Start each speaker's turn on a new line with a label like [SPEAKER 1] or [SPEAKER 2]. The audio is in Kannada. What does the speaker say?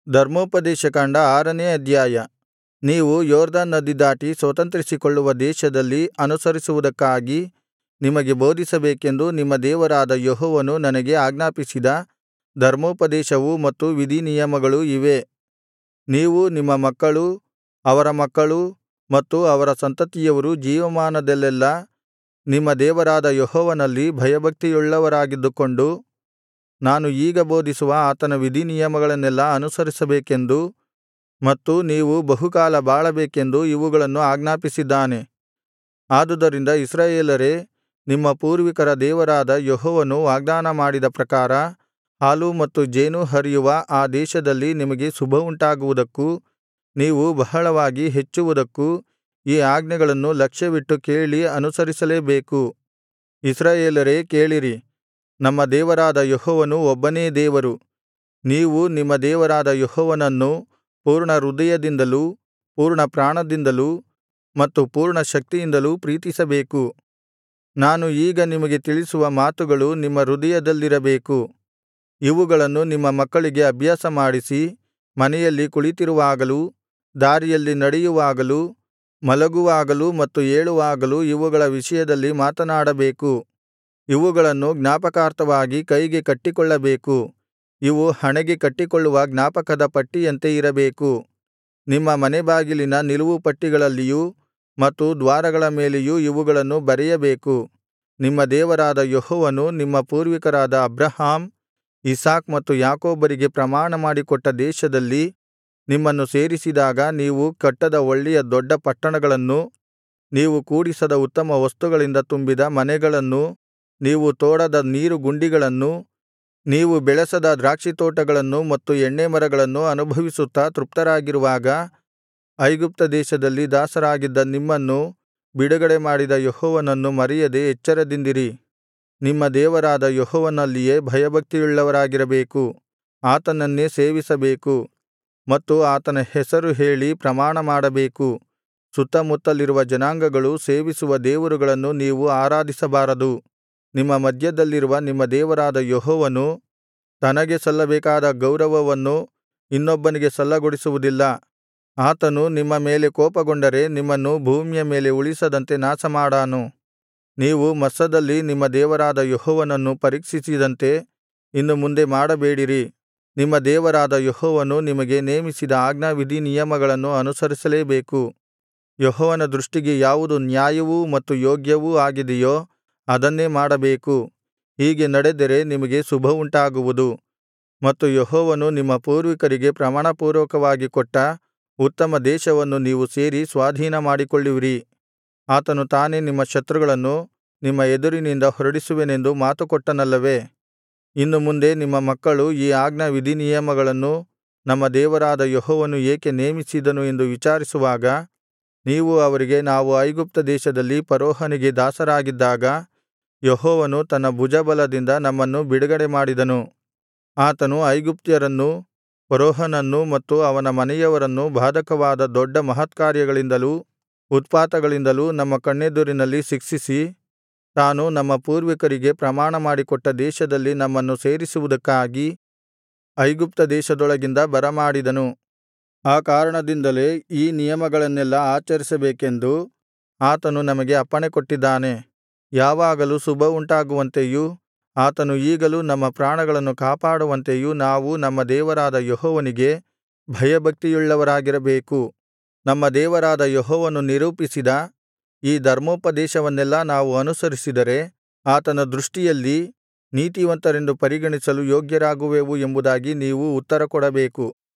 [SPEAKER 1] ಧರ್ಮೋಪದೇಶಕಾಂಡ ಆರನೇ ಅಧ್ಯಾಯ ನೀವು ಯೊರ್ದನ್ ನದಿ ದಾಟಿ ಸ್ವತಂತ್ರಿಸಿಕೊಳ್ಳುವ ದೇಶದಲ್ಲಿ ಅನುಸರಿಸುವುದಕ್ಕಾಗಿ ನಿಮಗೆ ಬೋಧಿಸಬೇಕೆಂದು ನಿಮ್ಮ ದೇವರಾದ ಯೆಹೋವನು ನನಗೆ ಆಜ್ಞಾಪಿಸಿದ ಧರ್ಮೋಪದೇಶವೂ ಮತ್ತು ವಿಧಿನಿಯಮಗಳೂ ಇವೇ ನೀವೂ ನಿಮ್ಮ ಮಕ್ಕಳೂ ಅವರ ಮಕ್ಕಳೂ ಮತ್ತು ಅವರ ಸಂತತಿಯವರೂ ಜೀವಮಾನದಲ್ಲೆಲ್ಲಾ ನಿಮ್ಮ ದೇವರಾದ ಯೆಹೋವನಲ್ಲಿ ಭಯಭಕ್ತಿಯುಳ್ಳವರಾಗಿದ್ದುಕೊಂಡು ನಾನು ಈಗ ಬೋಧಿಸುವ ಆತನ ವಿಧಿನಿಯಮಗಳನ್ನೆಲ್ಲಾ ಅನುಸರಿಸಬೇಕೆಂದೂ ಮತ್ತು ನೀವು ಬಹುಕಾಲ ಬಾಳಬೇಕೆಂದೂ ಇವುಗಳನ್ನು ಆಜ್ಞಾಪಿಸಿದ್ದಾನೆ ಆದುದರಿಂದ ಇಸ್ರಾಯೇಲರೇ ನಿಮ್ಮ ಪೂರ್ವಿಕರ ದೇವರಾದ ಯೆಹೋವನು ವಾಗ್ದಾನಮಾಡಿದ ಪ್ರಕಾರ ಹಾಲೂ ಮತ್ತು ಜೇನೂ ಹರಿಯುವ ಆ ದೇಶದಲ್ಲಿ ನಿಮಗೆ ಶುಭವುಂಟಾಗುವುದಕ್ಕೂ ನೀವು ಬಹಳವಾಗಿ ಹೆಚ್ಚುವುದಕ್ಕೂ ಈ ಆಜ್ಞೆಗಳನ್ನು ಲಕ್ಷ್ಯವಿಟ್ಟು ಕೇಳಿ ಅನುಸರಿಸಲೇಬೇಕು ಇಸ್ರಾಯೇಲರೇ ಕೇಳಿರಿ ನಮ್ಮ ದೇವರಾದ ಯೆಹೋವನು ಒಬ್ಬನೇ ದೇವರು ನೀವು ನಿಮ್ಮ ದೇವರಾದ ಯೆಹೋವನನ್ನು ಪೂರ್ಣ ಹೃದಯದಿಂದಲೂ ಪೂರ್ಣ ಪ್ರಾಣದಿಂದಲೂ ಮತ್ತು ಪೂರ್ಣ ಶಕ್ತಿಯಿಂದಲೂ ಪ್ರೀತಿಸಬೇಕು ನಾನು ಈಗ ನಿಮಗೆ ತಿಳಿಸುವ ಮಾತುಗಳು ನಿಮ್ಮ ಹೃದಯದಲ್ಲಿರಬೇಕು ಇವುಗಳನ್ನು ನಿಮ್ಮ ಮಕ್ಕಳಿಗೆ ಅಭ್ಯಾಸಮಾಡಿಸಿ ಮನೆಯಲ್ಲಿ ಕುಳಿತಿರುವಾಗಲೂ ದಾರಿಯಲ್ಲಿ ನಡೆಯುವಾಗಲೂ ಮಲಗುವಾಗಲೂ ಮತ್ತು ಏಳುವಾಗಲೂ ಇವುಗಳ ವಿಷಯದಲ್ಲಿ ಮಾತನಾಡಬೇಕು ಇವುಗಳನ್ನು ಜ್ಞಾಪಕಾರ್ಥವಾಗಿ ಕೈಗೆ ಕಟ್ಟಿಕೊಳ್ಳಬೇಕು ಇವು ಹಣೆಗೆ ಕಟ್ಟಿಕೊಳ್ಳುವ ಜ್ಞಾಪಕದ ಪಟ್ಟಿಯಂತೆ ಇರಬೇಕು ನಿಮ್ಮ ಮನೆ ಬಾಗಿಲಿನ ನಿಲುವುಪಟ್ಟಿಗಳಲ್ಲಿಯೂ ಮತ್ತು ದ್ವಾರಗಳ ಮೇಲೆಯೂ ಇವುಗಳನ್ನು ಬರೆಯಬೇಕು ನಿಮ್ಮ ದೇವರಾದ ಯೆಹೋವನು ನಿಮ್ಮ ಪೂರ್ವಿಕರಾದ ಅಬ್ರಹಾಮ್ ಇಸಾಕ್ ಮತ್ತು ಯಾಕೋಬರಿಗೆ ಪ್ರಮಾಣಮಾಡಿಕೊಟ್ಟ ದೇಶದಲ್ಲಿ ನಿಮ್ಮನ್ನು ಸೇರಿಸಿದಾಗ ನೀವು ಕಟ್ಟದ ಒಳ್ಳೆಯ ದೊಡ್ಡ ಪಟ್ಟಣಗಳನ್ನೂ ನೀವು ಕೂಡಿಸದ ಉತ್ತಮ ವಸ್ತುಗಳಿಂದ ತುಂಬಿದ ಮನೆಗಳನ್ನೂ ನೀವು ತೋಡದ ನೀರುಗುಂಡಿಗಳನ್ನೂ ನೀವು ಬೆಳೆಸದ ದ್ರಾಕ್ಷಿತೋಟಗಳನ್ನೂ ಮತ್ತು ಎಣ್ಣೇಮರಗಳನ್ನೂ ಅನುಭವಿಸುತ್ತಾ ತೃಪ್ತರಾಗಿರುವಾಗ ಐಗುಪ್ತ ದೇಶದಲ್ಲಿ ದಾಸರಾಗಿದ್ದ ನಿಮ್ಮನ್ನು ಬಿಡುಗಡೆಮಾಡಿದ ಯೆಹೋವನನ್ನು ಮರೆಯದೆ ಎಚ್ಚರದಿಂದಿರಿ ನಿಮ್ಮ ದೇವರಾದ ಯೆಹೋವನಲ್ಲಿಯೇ ಭಯಭಕ್ತಿಯುಳ್ಳವರಾಗಿರಬೇಕು ಆತನನ್ನೇ ಸೇವಿಸಬೇಕು ಮತ್ತು ಆತನ ಹೆಸರು ಹೇಳಿ ಪ್ರಮಾಣಮಾಡಬೇಕು ಸುತ್ತಮುತ್ತಲಿರುವ ಜನಾಂಗಗಳು ಸೇವಿಸುವ ದೇವರುಗಳನ್ನು ನೀವು ಆರಾಧಿಸಬಾರದು ನಿಮ್ಮ ಮಧ್ಯದಲ್ಲಿರುವ ನಿಮ್ಮ ದೇವರಾದ ಯೆಹೋವನು ತನಗೆ ಸಲ್ಲಬೇಕಾದ ಗೌರವವನ್ನು ಇನ್ನೊಬ್ಬನಿಗೆ ಸಲ್ಲಗೊಡಿಸುವುದಿಲ್ಲ ಆತನು ನಿಮ್ಮ ಮೇಲೆ ಕೋಪಗೊಂಡರೆ ನಿಮ್ಮನ್ನು ಭೂಮಿಯ ಮೇಲೆ ಉಳಿಸದಂತೆ ನಾಶಮಾಡಾನು ನೀವು ಮಸ್ಸದಲ್ಲಿ ನಿಮ್ಮ ದೇವರಾದ ಯೆಹೋವನನ್ನು ಪರೀಕ್ಷಿಸಿದಂತೆ ಇನ್ನು ಮುಂದೆ ಮಾಡಬೇಡಿರಿ ನಿಮ್ಮ ದೇವರಾದ ಯೆಹೋವನು ನಿಮಗೆ ನೇಮಿಸಿದ ಆಜ್ಞಾವಿಧಿನಿಯಮಗಳನ್ನು ಅನುಸರಿಸಲೇಬೇಕು ಯೆಹೋವನ ದೃಷ್ಟಿಗೆ ಯಾವುದು ನ್ಯಾಯವೂ ಮತ್ತು ಯೋಗ್ಯವೂ ಆಗಿದೆಯೋ ಅದನ್ನೇ ಮಾಡಬೇಕು ಹೀಗೆ ನಡೆದರೆ ನಿಮಗೆ ಶುಭವುಂಟಾಗುವುದು ಮತ್ತು ಯೆಹೋವನು ನಿಮ್ಮ ಪೂರ್ವಿಕರಿಗೆ ಪ್ರಮಾಣಪೂರ್ವಕವಾಗಿ ಕೊಟ್ಟ ಉತ್ತಮ ದೇಶವನ್ನು ನೀವು ಸೇರಿ ಸ್ವಾಧೀನಮಾಡಿಕೊಳ್ಳುವಿರಿ ಆತನು ತಾನೇ ನಿಮ್ಮ ಶತ್ರುಗಳನ್ನು ನಿಮ್ಮ ಎದುರಿನಿಂದ ಹೊರಡಿಸುವೆನೆಂದು ಮಾತುಕೊಟ್ಟನಲ್ಲವೇ ಇನ್ನು ಮುಂದೆ ನಿಮ್ಮ ಮಕ್ಕಳು ಈ ಆಜ್ಞಾವಿಧಿನಿಯಮಗಳನ್ನು ನಮ್ಮ ದೇವರಾದ ಯೆಹೋವನು ಏಕೆ ನೇಮಿಸಿದನು ಎಂದು ವಿಚಾರಿಸುವಾಗ ನೀವು ಅವರಿಗೆ ನಾವು ಐಗುಪ್ತ ದೇಶದಲ್ಲಿ ಫರೋಹನಿಗೆ ದಾಸರಾಗಿದ್ದಾಗ ಯೆಹೋವನು ತನ್ನ ಭುಜಬಲದಿಂದ ನಮ್ಮನ್ನು ಬಿಡುಗಡೆಮಾಡಿದನು ಆತನು ಐಗುಪ್ತ್ಯರನ್ನೂ ಫರೋಹನನ್ನೂ ಮತ್ತು ಅವನ ಮನೆಯವರನ್ನೂ ಬಾಧಕವಾದ ದೊಡ್ಡ ಮಹತ್ಕಾರ್ಯಗಳಿಂದಲೂ ಉತ್ಪಾತಗಳಿಂದಲೂ ನಮ್ಮ ಕಣ್ಣೆದುರಿನಲ್ಲಿ ಶಿಕ್ಷಿಸಿ ತಾನು ನಮ್ಮ ಪೂರ್ವಿಕರಿಗೆ ಪ್ರಮಾಣಮಾಡಿಕೊಟ್ಟ ದೇಶದಲ್ಲಿ ನಮ್ಮನ್ನು ಸೇರಿಸುವುದಕ್ಕಾಗಿ ಐಗುಪ್ತ ದೇಶದೊಳಗಿಂದ ಬರಮಾಡಿದನು ಆ ಕಾರಣದಿಂದಲೇ ಈ ನಿಯಮಗಳನ್ನೆಲ್ಲಾ ಆಚರಿಸಬೇಕೆಂದು ಆತನು ನಮಗೆ ಅಪ್ಪಣೆಕೊಟ್ಟಿದ್ದಾನೆ ಯಾವಾಗಲೂ ಶುಭವುಂಟಾಗುವಂತೆಯೂ ಆತನು ಈಗಲೂ ನಮ್ಮ ಪ್ರಾಣಗಳನ್ನು ಕಾಪಾಡುವಂತೆಯೂ ನಾವು ನಮ್ಮ ದೇವರಾದ ಯೆಹೋವನಿಗೆ ಭಯಭಕ್ತಿಯುಳ್ಳವರಾಗಿರಬೇಕು ನಮ್ಮ ದೇವರಾದ ಯೆಹೋವನು ನಿರೂಪಿಸಿದ ಈ ಧರ್ಮೋಪದೇಶವನ್ನೆಲ್ಲಾ ನಾವು ಅನುಸರಿಸಿದರೆ ಆತನ ದೃಷ್ಟಿಯಲ್ಲಿ ನೀತಿವಂತರೆಂದು ಪರಿಗಣಿಸಲು ಯೋಗ್ಯರಾಗುವೆವು ಎಂಬುದಾಗಿ ನೀವು ಉತ್ತರಕೊಡಬೇಕು